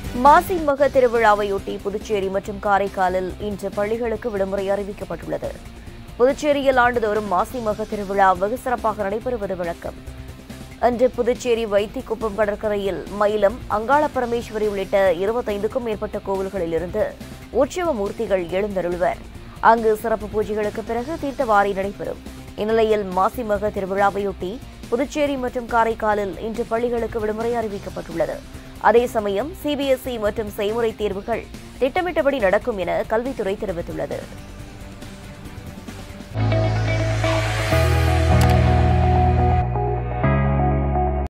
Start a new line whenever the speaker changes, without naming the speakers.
மாசி மக திருவிழாவையொட்டி புதுச்சேரி மற்றும் காரைக்காலில் இன்று பள்ளிகளுக்கு விடுமுறை அறிவிக்கப்பட்டுள்ளது புதுச்சேரியில் ஆண்டுதோறும் மாசி மக திருவிழா வெகு சிறப்பாக நடைபெறுவது வழக்கம் அன்று புதுச்சேரி வைத்திக்குப்பம் கடற்கரையில் மயிலம் அங்காள பரமேஸ்வரி உள்ளிட்ட இருபத்தைந்துக்கும் மேற்பட்ட கோவில்களிலிருந்து உற்சவ மூர்த்திகள் எழுந்தருள்வர் அங்கு சிறப்பு பூஜைகளுக்கு பிறகு தீர்த்தவாரி நடைபெறும் இந்நிலையில் மாசி மக திருவிழாவையொட்டி புதுச்சேரி மற்றும் காரைக்காலில் இன்று பள்ளிகளுக்கு விடுமுறை அறிவிக்கப்பட்டுள்ளது அதே சமயம் சிபிஎஸ்இ மற்றும் செய்முறை தேர்வுகள் திட்டமிட்டபடி நடக்கும் என கல்வித்துறை தெரிவித்துள்ளது